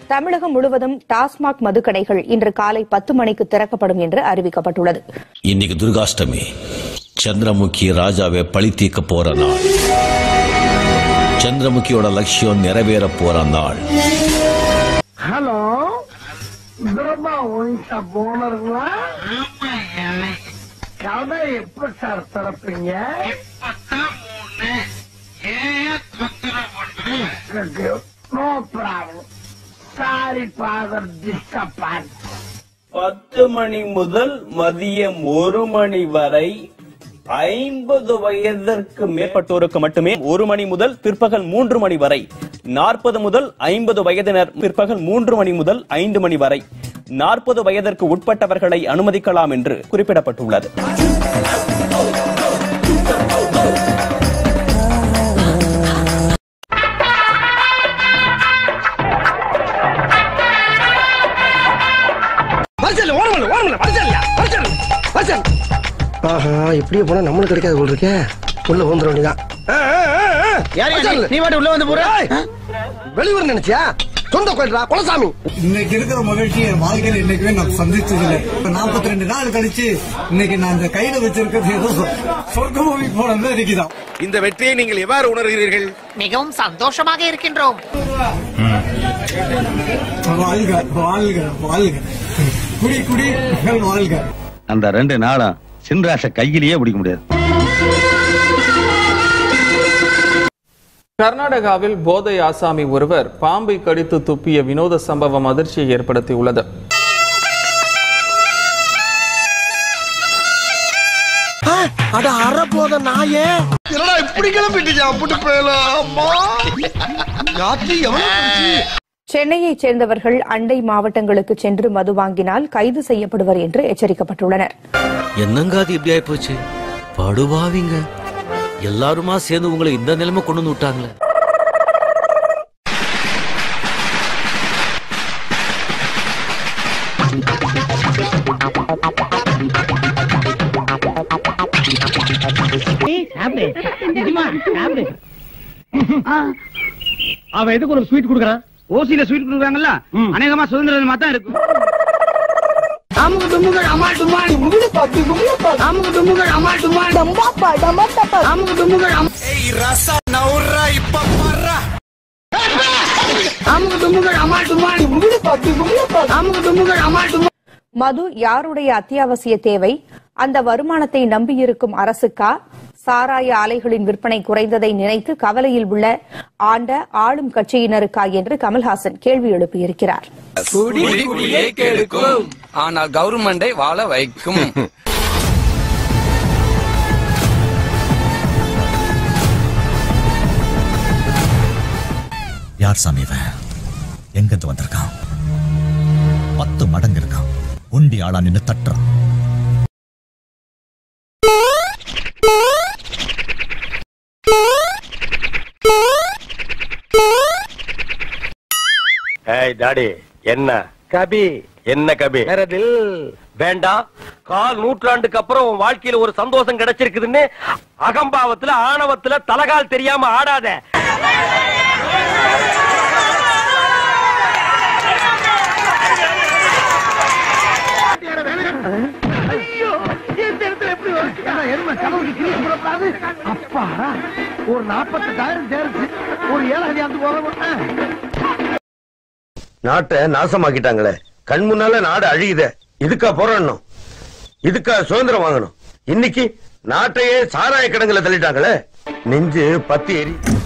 தமிழகம் முழுவதும் டாஸ்மாக் மதுக்கடைகள் இன்று காலை பத்து மணிக்கு திறக்கப்படும் என்று அறிவிக்கப்பட்டுள்ளது இன்னைக்கு துர்காஷ்டமி சந்திரமுகி ராஜாவை பழி தீர்க்க போற நாள் சந்திரமுகியோட லட்சியம் நிறைவேற போற நாள் ஹலோ பிரம்மா ஒயின்ஸா போனருங்களா கடை எப்ப சார் திறப்பீங்க no problem sorry father disturbance பத்து மணி முதல் மதியம் ஒரு மணி வரை ஐம்பது வயதிற்கு மேற்பட்டோருக்கு மட்டுமே ஒரு மணி முதல் பிற்பகல் மூன்று மணி வரை நாற்பது முதல் ஐம்பது வயதினர் பிற்பகல் மூன்று மணி முதல் ஐந்து மணி வரை நாற்பது வயதிற்கு உட்பட்டவர்களை அனுமதிக்கலாம் என்று குறிப்பிடப்பட்டுள்ளது வரிசல் ஓரமல்ல ஓரமல்ல வரிசல் வரிசல் வரிசல் ஆஹா இப்படியே போனா நம்மளுக்கு கிடைக்காது போல் இருக்கே உள்ள வந்துட வேண்டியதான் நீ வாட்டி உள்ள வந்து போற வெளியூர் நினைச்சியா சொந்த கோயில்டா குலசாமி இன்னைக்கு இருக்கிற மகிழ்ச்சி என் வாழ்க்கையில இன்னைக்குமே நான் சந்திச்சது இல்லை நாற்பத்தி ரெண்டு நாள் கழிச்சு இன்னைக்கு நான் அந்த கையில வச்சிருக்கிறது ஏதோ சொர்க்க பூமி போன மாதிரி இருக்குதான் இந்த வெற்றியை நீங்கள் எவ்வாறு உணர்கிறீர்கள் மிகவும் சந்தோஷமாக இருக்கின்றோம் வாழ்க வாழ்க வாழ்க குடி குடி வாழ்க அந்த ரெண்டு நாளும் சின்ராச கையிலேயே பிடிக்க முடியாது கர்நாடகாவில் போதை ஆசாமி ஒருவர் பாம்பை கடித்து துப்பிய வினோத சம்பவம் அதிர்ச்சியை ஏற்படுத்தியுள்ளது அட அற போத நாயே என்னடா இப்படி கிளம்பிட்டீங்க அப்படி போயலாம் அம்மா காத்தி எவ்வளவு சென்னையைச் சேர்ந்தவர்கள் அண்டை மாவட்டங்களுக்கு சென்று மது வாங்கினால் கைது செய்யப்படுவர் என்று எச்சரிக்கப்பட்டுள்ளனர் என்னங்க அது இப்படி ஆயிப்போச்சு படுவாவிங்க எல்லாருமா சேர்ந்து உங்களை இந்த நிலைமை கொண்டு வந்து விட்டாங்களே அவன் எதுக்கு ஒரு ஸ்வீட் கொடுக்கறான் ஓசியில ஸ்வீட் கொடுக்குறாங்கல்ல அநேகமா சுதந்திர தினமா தான் இருக்கும் அமுக டுமுகள் அமால் டுமால் முகுடு பாத்து முகுடு பாத்து அமுக டுமுகள் அமால் டுமால் டம்பாப்பா டம்பாப்பா அமுக டுமுகள் அமுக டுமுகள் அமால் டுமால் முகுடு பாத்து முகுடு பாத்து அமுக டுமுகள் அமால் டுமால் மது யாருடைய அத்தியாவசிய தேவை அந்த வருமானத்தை நம்பியிருக்கும் அரசுக்கா சாராய ஆலைகளின் விற்பனை குறைந்ததை நினைத்து கவலையில் உள்ள ஆண்ட ஆளும் கட்சியினருக்கா என்று கமல்ஹாசன் கேள்வி எழுப்பியிருக்கிறார் ஆனால் கவர்மெண்டை வாழ வைக்கும் யார் சாமி இவன் எங்கிருந்து வந்திருக்கான் பத்து மடங்கு இருக்கான் உண்டி ஆளா நின்னு தட்டுறான் ஏய் டாடி என்ன கபி என்ன கபி தில் வேண்டாம் கால் நூற்றாண்டுக்கு அப்புறம் உன் வாழ்க்கையில ஒரு சந்தோஷம் கிடைச்சிருக்குதுன்னு அகம்பாவத்துல ஆணவத்துல தலகால் தெரியாம ஆடாத அப்பாடா ஒரு நாற்பத்தெட்டாயிரம் சேருச்சு ஒரு ஏழாயிரம் அந்த போக நாட்டை நாசமாக்கிட்டாங்களே கண் முன்னால நாடு அழியுதே இதுக்கா போராடணும் இதுக்கா சுதந்திரம் வாங்கணும் இன்னைக்கு நாட்டையே சாராய கிடங்குல தள்ளிட்டாங்களே நெஞ்சு பத்தி எரி